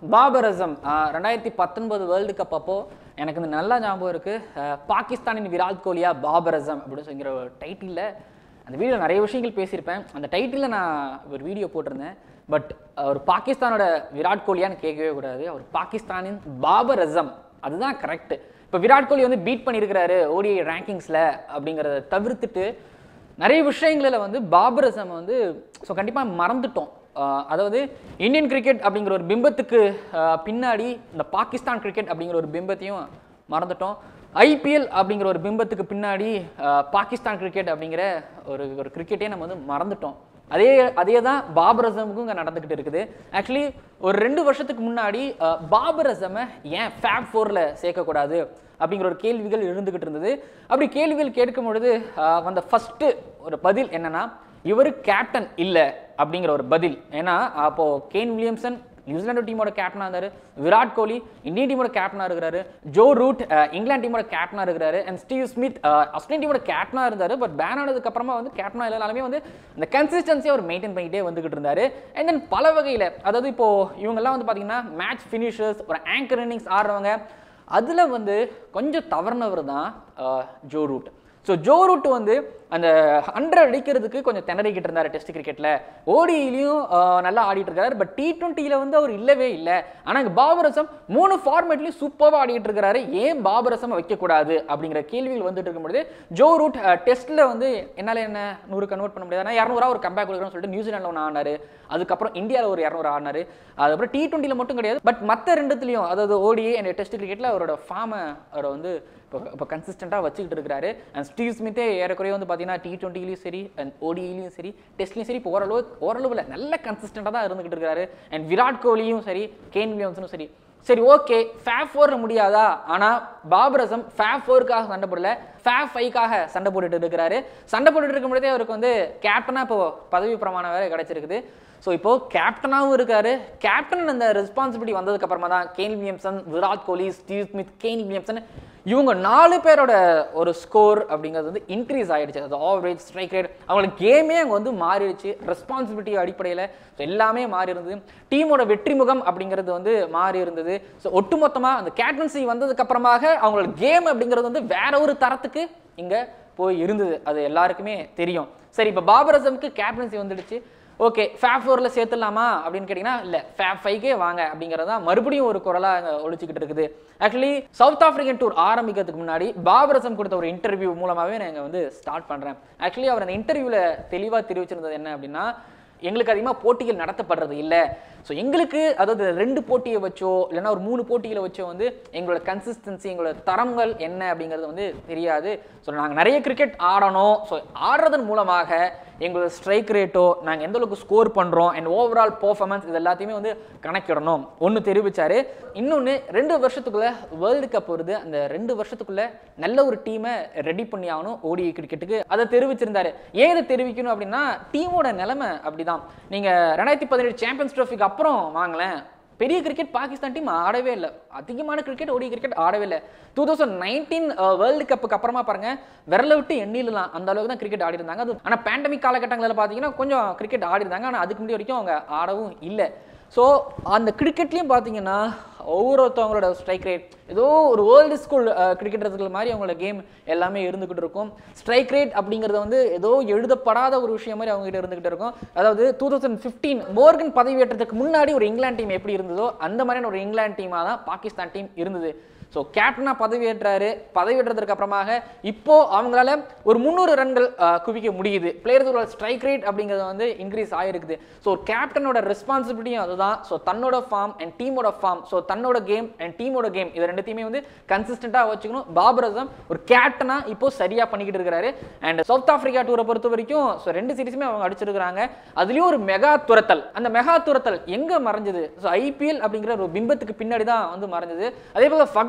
பாபரசம் ஆஹ் ரெண்டாயிரத்தி பத்தொன்பது world cup அப்போ எனக்கு இந்த நல்லா ஞாபகம் இருக்கு ஆஹ் பாகிஸ்தானின் விராட் கோலியா பாபரசம் அப்படின்னு சொல்லிங்கிற ஒரு டைட்டிலில் அந்த வீடியோ நிறைய விஷயங்கள் பேசியிருப்பேன் அந்த டைட்டிலில் நான் ஒரு வீடியோ போட்டிருந்தேன் பட் அவர் பாகிஸ்தானோட விராட் கோலியான்னு கேட்கவே கூடாது அவர் பாகிஸ்தானின் பாபர் அசம் அதுதான் கரெக்ட் இப்போ விராட் கோலி வந்து பீட் பண்ணியிருக்கிறாரு ஓடிஐ ரேங்கிங்ஸில் அப்படிங்கிறத தவிர்த்துட்டு நிறைய விஷயங்களில் வந்து பாபர் அசம் வந்து ஸோ கண்டிப்பாக மறந்துட்டோம் ஆஹ் அதாவது இந்தியன் கிரிக்கெட் அப்படிங்கிற ஒரு பிம்பத்துக்கு ஆஹ் பின்னாடி இந்த பாகிஸ்தான் கிரிக்கெட் அப்படிங்கிற ஒரு பிம்பத்தையும் மறந்துட்டோம் ஐபிஎல் அப்படிங்கிற ஒரு பிம்பத்துக்கு பின்னாடி ஆஹ் பாகிஸ்தான் கிரிக்கெட் அப்படிங்கிற ஒரு ஒரு கிரிக்கெட்டே நம்ம வந்து மறந்துட்டோம் அதே அதே தான் பாபர் அசமுக்கும் இங்கே நடந்துக்கிட்டு இருக்குது ஆக்சுவலி ஒரு ரெண்டு வருஷத்துக்கு முன்னாடி ஆஹ் பாபர் அசமை ஏன் ஃபேப் ஃபோரில் சேர்க்கக்கூடாது அப்படிங்கிற ஒரு கேள்விகள் எழுந்துக்கிட்டு இருந்தது அப்படி கேள்விகள் கேட்கும் பொழுது ஆஹ் வந்த ஃபஸ்ட்டு ஒரு பதில் என்னன்னா இவர் கேப்டன் இல்லை அப்படிங்கிற ஒரு பதில் ஏன்னா அப்போ கேன் வில்லியம்சன் நியூசிலாந்து டீமோட கேப்டனாக இருந்தார் விராட் கோலி இந்தியன் டீமோட கேப்டனாக இருக்கிறாரு ஜோ ரூட் அஹ், இங்கிலாந்து டீமோட கேப்டனாக இருக்கிறாரு and Steve Smith uh, Australian டீமோட கேப்டனாக இருந்தார் பட் பேன் ஆனதுக்கு அப்புறமா வந்து கேப்டனாக இல்லைனாலுமே வந்து அந்த கன்சிஸ்டன்சியை அவர் மெயின்டைன் பண்ணிக்கிட்டே வந்துகிட்டு இருந்தாரு அண்ட் தென் பல வகையில் அதாவது இப்போ இவங்கெல்லாம் வந்து பார்த்தீங்கன்னா மேட்ச் ஃபினிஷர்ஸ் ஒரு ஆங்கர் இன்னிங்ஸ் ஆடுறவங்க அதில் வந்து கொஞ்சம் தவறுனவர் தான் அஹ், Joe Root so Joe Root வந்து அந்த ஹண்ட்ரட் அடிக்கிறதுக்கு கொஞ்சம் திணறிக்கிட்டு இருந்தார் டெஸ்ட் கிரிக்கெட்டில் ஓடியிலையும் நல்லா ஆடிட்டு இருக்காரு பட் டி டுவெண்ட்டியில் வந்து அவர் இல்லவே இல்லை ஆனால் இங்கே பாபரசம் மூணு ஃபார்மேட்லையும் சூப்பராக ஆடிட்டு இருக்காரு ஏன் பாபரசம் வைக்கக்கூடாது அப்படிங்கிற கேள்விகள் வந்துட்டு இருக்கும்பொழுது ஜோ ரூட் டெஸ்ட்டில் வந்து என்னால் என்ன நூறு கன்வெர்ட் பண்ண முடியாது ஆனால் இரநூறுவா ஒரு கம்பேக் கொடுக்குறோம்னு சொல்லிட்டு நியூசிலாண்டில் ஒன்று ஆனாரு அதுக்கப்புறம் இந்தியாவில் ஒரு இரநூறு ஆடினாரு அதுக்கப்புறம் டி டுவெண்ட்டியில் மட்டும் கிடையாது பட் மற்ற ரெண்டுத்துலையும் அதாவது ஓடிஏ அண்ட் டெஸ்ட் கிரிக்கெட்டில் அவரோட ஃபார்மை அவரை வந்து இப்போ இப்போ கன்சிஸ்டண்ட்டாக வச்சுக்கிட்டு இருக்கிறாரு அண்ட் ஸ்டீவ் ஸ்மித்தே ஏறக்குறைய வந்து பார்த்தீங்கன்னா டி டுவெண்ட்டிலையும் சரி அண்ட் ஓடியிலையும் சரி டெஸ்ட்லையும் சரி இப்போ ஓரளவு ஓரளவில் நல்ல கன்சிஸ்டண்ட்டாக தான் இருந்துகிட்டு இருக்காரு அண்ட் விராட் கோலியும் சரி கேன் வில்லியம்ஸனும் சரி சரி ஓகே ஃபேப் ஃபோர் முடியாதா ஆனால் பாபரசம் ஃபேப் ஃபோருக்காக சண்டை போடல ஃபேப் ஃபைவ்க்காக சண்டை போட்டுட்டு இருக்கிறாரு சண்டை போட்டுட்டு இருக்கும் பொழுதே அவருக்கு வந்து கேப்டனாக இப்போ பதவி பிரமாணம் வேற கிடைச்சிருக்குது ஸோ இப்போ கேப்டனாகவும் இருக்காரு கேப்டன் அந்த ரெஸ்பான்சிபிலிட்டி வந்ததுக்கு அப்புறமா தான் Kane Williamson Virat Kohli Steve Smith Kane Williamson இவங்க நாலு பேரோட ஒரு ஸ்கோர் அப்படிங்கிறது வந்து இன்க்ரீஸ் ஆயிடுச்சு அது ஆவரேஜ் ஸ்ட்ரைக் ரேட் அவங்களுக்கு கேமே அங்கே வந்து மாறிடுச்சு ரெஸ்பான்சிபிலிட்டி அடிப்படையில் ஸோ எல்லாமே மாறி இருந்தது டீமோட வெற்றி முகம் அப்படிங்கிறது வந்து மாறி இருந்தது ஸோ ஒட்டுமொத்தமாக அந்த கேப்டன்சி வந்ததுக்கு அப்புறமாக அவங்களோட கேம் அப்படிங்கிறது வந்து வேற ஒரு தரத்துக்கு இங்கே போய் இருந்தது அது எல்லாருக்குமே தெரியும் சரி இப்போ பாபர் அசம்க்கு கேப்டன்சி வந்துடுச்சு ஓகே ஃபேப் ஃபோரில் சேர்த்துடலாமா அப்படின்னு கேட்டிங்கன்னா இல்லை ஃபேப் ஃபைவ்க்கே வாங்க அப்படிங்கிறது தான் மறுபடியும் ஒரு குரலாக அங்கே ஒழிச்சிக்கிட்டு இருக்குது ஆக்சுவலி சவுத் ஆஃப்ரிக்கன் டூர் ஆரம்பிக்கிறதுக்கு முன்னாடி பாபரசம் கொடுத்த ஒரு இன்டர்வியூ மூலமாகவே நான் இங்க வந்து ஸ்டார்ட் பண்ணுறேன் ஆக்சுவலி அவர் அந்த இன்டர்வியூவில் தெளிவாக தெரிவிச்சிருந்தது என்ன அப்படின்னா எங்களுக்கு அதிகமாக போட்டிகள் நடத்தப்படுறது இல்லை ஸோ எங்களுக்கு அதாவது ரெண்டு போட்டியை வச்சோ இல்லைன்னா ஒரு மூணு போட்டிகளை வச்சோ வந்து எங்களோட கன்சிஸ்டன்சி எங்களோட தரங்கள் என்ன அப்படிங்கிறது வந்து தெரியாது ஸோ நாங்கள் நிறைய கிரிக்கெட் ஆடணும் ஸோ ஆடுறதன் மூலமாக எங்களோட ஸ்ட்ரைக் ரேட்டோ நாங்கள் எந்த அளவுக்கு ஸ்கோர் பண்ணுறோம் அண்ட் ஓவரால் பர்ஃபார்மன்ஸ் இது எல்லாத்தையுமே வந்து கணக்கிடணும் ஒன்று தெரிவிச்சாரு இன்னொன்று ரெண்டு வருஷத்துக்குள்ள வேர்ல்டு கப் வருது அந்த ரெண்டு வருஷத்துக்குள்ள நல்ல ஒரு டீமை ரெடி பண்ணி ஆகணும் ஓடிஐ கிரிக்கெட்டுக்கு அதை தெரிவிச்சிருந்தாரு ஏன் இதை தெரிவிக்கணும் அப்படின்னா டீமோட நிலைமை அப்படிதான் நீங்கள் ரெண்டாயிரத்தி பதினேழு சாம்பியன்ஸ் ட்ரோஃபிக்கு அப்புறம் வாங்கலேன் பெரிய கிரிக்கெட் பாகிஸ்தான் டீம் ஆடவே இல்லை அதிகமான கிரிக்கெட் ஓடி கிரிக்கெட் ஆடவே இல்லை டூ தௌசண்ட் நைன்டீன் வேர்ல்டு கப்புக்கு அப்புறமா பாருங்க விரல விட்டு எண்ணிடலாம் அந்த அளவுக்கு தான் கிரிக்கெட் ஆடி இருந்தாங்க அது ஆனால் பேண்டமிக் காலகட்டங்களில் பார்த்தீங்கன்னா கொஞ்சம் கிரிக்கெட் ஆடி இருந்தாங்க ஆனால் அதுக்கு முன்னாடி வரைக்கும் அவங்க ஆடவும் இல்லை ஸோ அந்த கிரிக்கெட்லேயும் பார்த்தீங்கன்னா ஒவ்வொருத்தவங்களோட ஸ்ட்ரைக் ரேட் ஏதோ ஒரு வேர்ல்டு ஸ்கூல் கிரிக்கெட்டர்கள் மாதிரி அவங்களோட கேம் எல்லாமே இருந்துகிட்டு இருக்கும் ஸ்ட்ரைக் ரேட் அப்படிங்கிறது வந்து ஏதோ எழுதப்படாத ஒரு விஷயம் மாதிரி அவங்க கிட்ட இருந்துகிட்டு இருக்கும் அதாவது டூ தௌசண்ட் ஃபிஃப்டீன் மோர்கன் பதவியேற்றத்துக்கு முன்னாடி ஒரு இங்கிலாந்து டீம் எப்படி இருந்ததோ அந்த மாதிரியான ஒரு இங்கிலாந்து டீமாக தான் பாகிஸ்தான் டீம் இருந்தது ஸோ கேப்டனாக பதவியேற்றாரு பதவியேற்றதுக்கு அப்புறமாக இப்போ அவங்களால ஒரு முந்நூறு ரன்கள் அஹ், குவிக்க முடியுது பிளேயர்ஸோட ஸ்ட்ரைக் ரேட் அப்படிங்கிறது வந்து இன்க்ரீஸ் ஆகிருக்குது ஸோ கேப்டனோட ரெஸ்பான்சிபிலிட்டியும் அதுதான் ஸோ தன்னோட ஃபார்ம் அண்ட் டீமோட ஃபார்ம் ஸோ தன்னோட கேம் அண்ட் டீமோட கேம் இது ரெண்டுத்தையுமே வந்து கன்சிஸ்டண்ட்டாக வச்சுக்கணும் பாபர் அசம் ஒரு கேப்டனாக இப்போ சரியாக பண்ணிக்கிட்டு இருக்கிறாரு அண்ட் சவுத் ஆஃப்ரிக்கா டூரை பொறுத்த வரைக்கும் ஸோ ரெண்டு சீரிஸுமே அவங்க அடிச்சிருக்கிறாங்க அதுலேயும் ஒரு மெகா துரத்தல் அந்த மெகா துரத்தல் எங்கே மறைஞ்சது ஸோ ஐபிஎல் அப்படிங்கிற ஒரு பிம்பத்துக்கு பின்னாடி தான் வந்து மறைஞ்சது அதே போல் ஃபக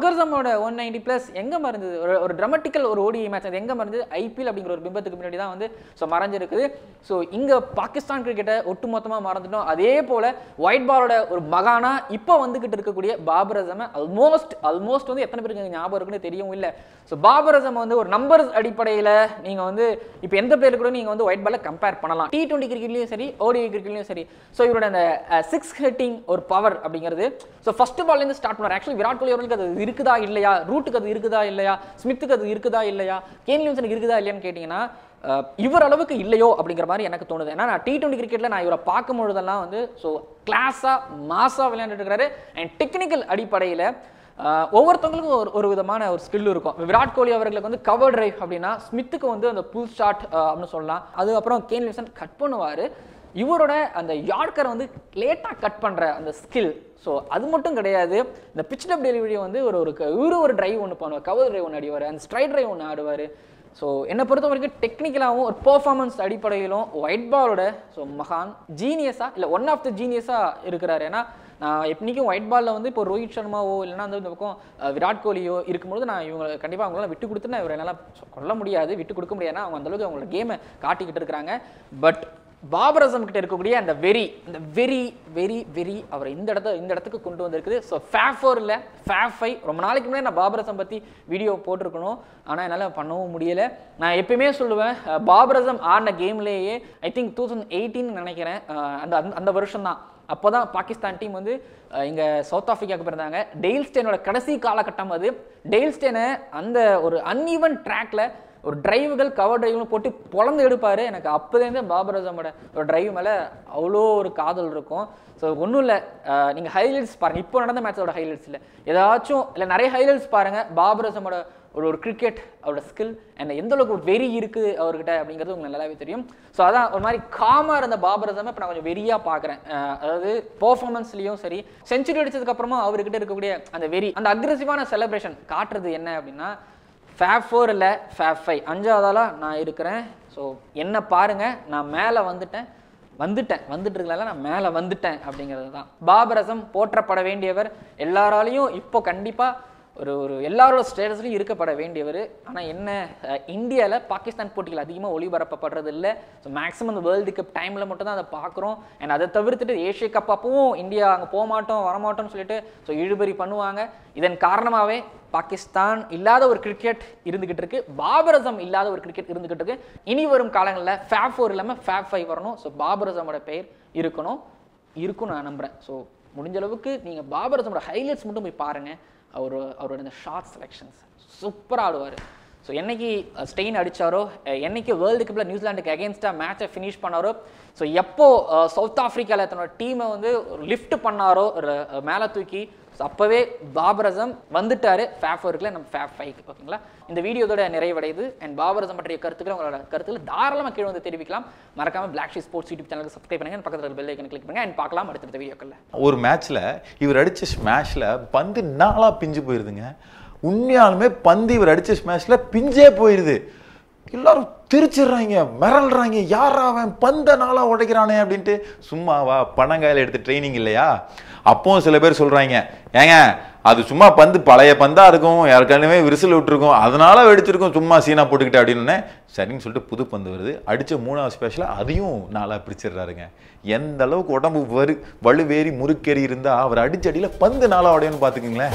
அல்கர்சமோட ஒன் நைன்டி ப்ளஸ் எங்கே மறந்தது ஒரு ஒரு ட்ரமட்டிக்கல் ஒரு ஓடிஐ மேட்ச் அது எங்கே மறந்தது ஐபிஎல் அப்படிங்கிற ஒரு பிம்பத்துக்கு முன்னாடி தான் வந்து ஸோ மறைஞ்சிருக்குது ஸோ இங்கே பாகிஸ்தான் கிரிக்கெட்டை ஒட்டு மொத்தமாக மறந்துட்டோம் அதே போல் ஒயிட் பாலோட ஒரு மகானா இப்போ வந்துகிட்டு இருக்கக்கூடிய பாபர் அசமை ஆல்மோஸ்ட் ஆல்மோஸ்ட் வந்து எத்தனை பேருக்கு ஞாபகம் இருக்குன்னு தெரியவும் இல்லை ஸோ பாபர் அசம் வந்து ஒரு நம்பர்ஸ் அடிப்படையில் நீங்கள் வந்து இப்போ எந்த பிளேயர் கூட நீங்கள் வந்து ஒயிட் பாலை கம்பேர் பண்ணலாம் டி டுவெண்ட்டி கிரிக்கெட்லையும் சரி ஓடிஐ கிரிக்கெட்லையும் சரி ஸோ இவரோட அந்த சிக்ஸ் ஹிட்டிங் ஒரு பவர் அப்படிங்கிறது ஸோ ஃபர்ஸ்ட் பால்லேருந்து ஸ்டார்ட் பண்ணார் ஆக்சுவலி விராட் கோலி அவர்களுக்கு அது இருக்குதா இல்லையா ரூட்டுக்கு அது இருக்குதா இல்லையா ஸ்மித்துக்கு அது இருக்குதா இல்லையா கேன் வில்லியம்சனுக்கு இருக்குதா இல்லையான்னு கேட்டிங்கன்னா அஹ், இவர் அளவுக்கு இல்லையோ அப்படிங்கிற மாதிரி எனக்கு தோணுது ஏன்னா நான் டி டுவெண்ட்டி கிரிக்கெட்டில் நான் இவரை பார்க்கும் பொழுதெல்லாம் வந்து ஸோ கிளாஸாக மாஸாக விளையாண்டுட்டு இருக்கிறாரு அண்ட் டெக்னிக்கல் அடிப்படையில் ஆஹ் ஒவ்வொருத்தவங்களுக்கும் ஒரு ஒரு விதமான ஒரு ஸ்கில் இருக்கும் விராட் கோலி அவர்களுக்கு வந்து கவர் டிரைவ் அப்படின்னா ஸ்மித்துக்கு வந்து அந்த புல் ஷாட் அப்படின்னு சொல்லலாம் அது அப்புறம் கேன் வில்சன் கட் பண்ணுவார் இவரோட அந்த யார்க்கரை வந்து லேட்டாக கட் பண்ணுற அந்த ஸ்கில் ஸோ அது மட்டும் கிடையாது இந்த பிச் டப் டெலிவரி வந்து ஒரு ஒரு க- இவரு ஒரு டிரைவ் ஒன்று பண்ணுவார் கவர் டிரைவ் ஒன்று ஆடுவார் அந்த ஸ்ட்ரைட் டிரைவ் ஒன்று ஆடுவார் ஸோ என்னை பொறுத்த வரைக்கும் டெக்னிக்கலாகவும் ஒரு பெர்ஃபார்மன்ஸ் அடிப்படையிலும் ஒயிட் பாலோட ஸோ மகான் ஜீனியஸாக இல்லை ஒன் ஆஃப் த ஜீனியஸாக இருக்கிறாரு ஏன்னா நான் எப்படிக்கும் ஒயிட் பால்ல வந்து இப்போ ரோஹித் சர்மாவோ இல்லைன்னா வந்து இந்த பக்கம் அஹ், விராட் கோலியோ இருக்கும்போது நான் இவங்க கண்டிப்பாக அவங்களாம் விட்டு கொடுத்து நான் இவரை என்னால் கொல்ல முடியாது விட்டு கொடுக்க முடியாது ஏன்னா அவங்க அந்தளவுக்கு அவங்களோட கேமை காட்டிக்கிட்டு இருக்கிறாங்க பட் பாபர் அசம் கிட்ட இருக்கக்கூடிய அந்த வெறி இந்த வெரி வெரி வெரி அவரை இந்த இடத்த இந்த இடத்துக்கு கொண்டு வந்திருக்குது ஸோ ஃபேஃப் ஃபோர் இல்லை ஃபேஃப் ஃபைவ் ரொம்ப நாளைக்கு முன்னாடி நான் பாபர் அசம் பற்றி வீடியோ போட்டிருக்கணும் ஆனால் என்னால் பண்ணவும் முடியல நான் எப்பயுமே சொல்லுவேன் அஹ், பாபர் அசம் ஆடின கேம்லேயே I think two thousand eighteen நினைக்கிறேன் அஹ், அந்த அந்த- அந்த வருஷம் தான் அப்போ தான் பாகிஸ்தான் டீம் வந்து அஹ், இங்க சவுத் ஆப்பிரிக்காவுக்கு பிறந்தாங்க டெய்ல் ஸ்டேனோட கடைசி காலகட்டம் அது டெய்ல் ஸ்டேனை அந்த ஒரு அன்ஈவன் ட்ராக்ல ஒரு டிரைவுகள் கவர் டிரைவ்னு போட்டு பொழந்து எடுப்பாரு எனக்கு அப்போதேருந்து பாபர் அசமோட ஒரு டிரைவ் மேலே அவ்வளோ ஒரு காதல் இருக்கும் ஸோ ஒன்றும் இல்லை நீங்கள் ஹைலைட்ஸ் பாருங்கள் இப்போ நடந்த மேட்சோட ஹைலைட்ஸ் இல்லை ஏதாச்சும் இல்லை நிறைய ஹைலைட்ஸ் பாருங்கள் பாபர் அசமோட ஒரு ஒரு கிரிக்கெட் அவரோட ஸ்கில் அண்ட் எந்த அளவுக்கு ஒரு வெறி இருக்குது அவர்கிட்ட அப்படிங்கிறது உங்களுக்கு நல்லாவே தெரியும் ஸோ அதான் ஒரு மாதிரி காமாக இருந்த பாபர் அசமை இப்போ நான் கொஞ்சம் வெறியாக பார்க்குறேன் அதாவது பர்ஃபார்மன்ஸ்லேயும் சரி செஞ்சுரி அடிச்சதுக்கு அப்புறமா அவர்கிட்ட இருக்கக்கூடிய அந்த வெறி அந்த அக்ரெசிவான செலிப்ரேஷன் காட்டுறது என்ன அப்படின்னா ஃபேப் ஃபோர் இல்லை ஃபேப் ஃபைவ் அஞ்சாவதாலாம் நான் இருக்கிறேன் ஸோ என்ன பாருங்க நான் மேலே வந்துட்டேன் வந்துட்டேன் வந்துட்டு இருக்கல நான் மேலே வந்துட்டேன் அப்படிங்கிறது தான் பாபரசம் போற்றப்பட வேண்டியவர் எல்லாராலையும் இப்போ கண்டிப்பாக ஒரு ஒரு எல்லாரோட ஸ்டேட்டஸ்லையும் இருக்கப்பட வேண்டியவர் ஆனால் என்ன இந்தியாவில் பாகிஸ்தான் போட்டிகள் அதிகமாக ஒளிபரப்பப்படுறது இல்லை ஸோ மேக்ஸிமம் இந்த வேர்ல்டு கப் டைமில் மட்டும் தான் அதை பார்க்குறோம் அண்ட் அதை தவிர்த்துட்டு ஏஷியா கப் அப்பவும் இந்தியா அங்கே போக மாட்டோம் வரமாட்டோம்னு சொல்லிட்டு ஸோ இழுபறி பண்ணுவாங்க இதன் காரணமாகவே பாகிஸ்தான் இல்லாத ஒரு கிரிக்கெட் இருந்துகிட்டு இருக்கு பாபரசம் இல்லாத ஒரு கிரிக்கெட் இருந்துகிட்டு இருக்கு இனி வரும் காலங்களில் ஃபேப் ஃபோர் இல்லாமல் ஃபேப் ஃபைவ் வரணும் ஸோ பாபரசமோட பெயர் இருக்கணும் இருக்கும் நான் நம்புறேன் ஸோ முடிஞ்ச அளவுக்கு நீங்கள் பாபரசமோட ஹைலைட்ஸ் மட்டும் போய் பாருங்க அவர் அவரோட இந்த ஷார்ட் செலெக்ஷன்ஸ் சூப்பராக ஆடுவார் ஸோ என்னைக்கு ஸ்டெயின் அடிச்சாரோ அஹ், என்னைக்கு வேர்ல்டு கப்பில் நியூசிலாண்டுக்கு அகேன்ஸ்டாக மேட்சை ஃபினிஷ் பண்ணாரோ ஸோ எப்போ அஹ், சவுத் ஆஃப்ரிக்காவில் தன்னோட டீமை வந்து ஒரு லிஃப்ட் பண்ணாரோ ஒரு அஹ், மேலே தூக்கி ஸோ அப்போவே பாபரசம் வந்துட்டாரு ஃபேஃப் இருக்குல்ல நம்ம ஃபேஃப் ஃபைவ் ஓகேங்களா இந்த வீடியோதோட நிறைவடையுது அண்ட் பாபரசம் பற்றிய கருத்துக்கள் உங்களோட கருத்துக்கள் தாராளமாக கீழே வந்து தெரிவிக்கலாம் மறக்காம பிளாக் ஷீ ஸ்போர்ட்ஸ் யூடியூப் சேனலுக்கு சப்ஸ்கிரைப் பண்ணுங்க and பக்கத்தில் பெல் ஐக்கன் கிளிக் பண்ணுங்க அண்ட் பார்க்கலாம் அடுத்தடுத்த வீடியோக்களில் ஒரு மேட்ச்ல இவர் அடிச்ச ஸ்மாஷ்ல பந்து நாளா பிஞ்சு போயிருதுங்க உண்மையாலுமே பந்து இவர் அடிச்ச ஸ்மாஷ்ல பிஞ்சே போயிருது எல்லாரும் திருச்சிடுறாங்க மிரள்றாங்க யாரா அவன் பந்த நாளா உடைக்கிறானே அப்படின்ட்டு சும்மாவா பணங்காயில எடுத்து ட்ரைனிங் இல்லையா அப்பவும் சில பேர் சொல்றாங்க ஏங்க அது சும்மா பந்து பழைய பந்தா இருக்கும் யாருக்காலுமே விரிசல் விட்டுருக்கும் அதனால வெடிச்சிருக்கும் சும்மா சீனா போட்டுக்கிட்டு அப்படின்னு சரின்னு சொல்லிட்டு புது பந்து வருது அடிச்ச மூணாவது ஸ்பெஷலாக அதையும் நாளா பிரிச்சிடுறாருங்க எந்த அளவுக்கு உடம்பு வரு வலுவேறி முறுக்கேறி இருந்தா அவர் அடிச்ச அடியில பந்து நாளா உடையன்னு பாத்துக்குங்களேன்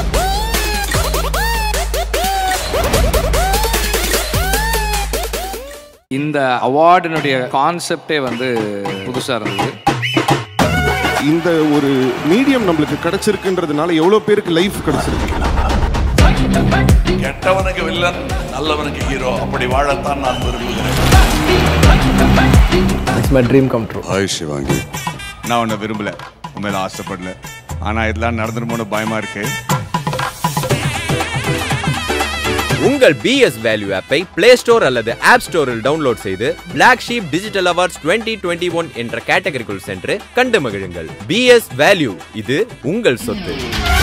இந்த அவார்டினுடைய கான்செப்டே வந்து புதுசா இருந்தது இந்த ஒரு மீடியம் நம்மளுக்கு கிடைச்சிருக்குன்றதுனால எவ்வளவு பேருக்கு லைஃப் கிடைச்சிருக்கு கெட்டவனுக்கு வில்லன் நல்லவனுக்கு ஹீரோ அப்படி வாழத்தான் நான் விரும்புகிறேன் it's my dream come true hi Shivangi நான் உன்னை விரும்பல உன் மேல ஆசைப்படல ஆனா இதெல்லாம் நடந்துருமோன்னு பயமா இருக்கு உங்கள் B S value Play Store அல்லது ஆப் ஸ்டோரில் டவுன்லோட் செய்து Black Sheep digital awards 2021 one என்ற கேட்டகரிக்குள் சென்று கண்டு மகிழுங்கள் பிஎஸ் வேல்யூ இது உங்கள் சொத்து